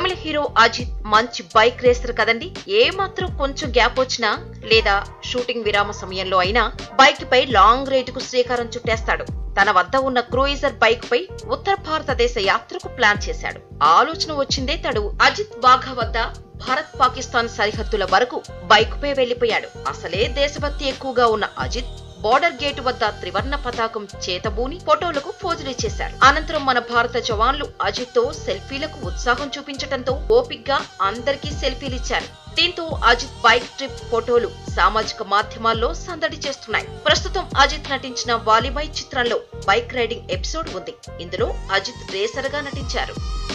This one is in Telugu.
తమిళ హీరో అజిత్ మంచి బైక్ రేసర్ కదండి ఏ మాత్రం కొంచెం గ్యాప్ వచ్చినా లేదా షూటింగ్ విరామ సమయంలో అయినా బైక్ పై లాంగ్ రైడ్ కు శ్రీకారం చుట్టేస్తాడు తన వద్ద ఉన్న క్రూయిజర్ బైక్ పై ఉత్తర భారతదేశ యాత్రకు ప్లాన్ చేశాడు ఆ ఆలోచన వచ్చిందే తడు అజిత్ బాఘా వద్ద భారత్ పాకిస్తాన్ సరిహద్దుల వరకు బైక్ పై వెళ్లిపోయాడు అసలే దేశభక్తి ఎక్కువగా ఉన్న అజిత్ బోర్డర్ గేటు వద్ద త్రివర్ణ పతాకం చేతబూని ఫోటోలకు ఫోజులు చేశారు అనంతరం మన భారత జవాన్లు అజిత్ తో సెల్ఫీలకు ఉత్సాహం చూపించడంతో ఓపిగ్గా అందరికీ సెల్ఫీలిచ్చారు దీంతో అజిత్ బైక్ ట్రిప్ ఫోటోలు సామాజిక మాధ్యమాల్లో సందడి చేస్తున్నాయి ప్రస్తుతం అజిత్ నటించిన వాలీబాయ్ చిత్రంలో బైక్ రైడింగ్ ఎపిసోడ్ ఉంది ఇందులో అజిత్ రేసర్ గా నటించారు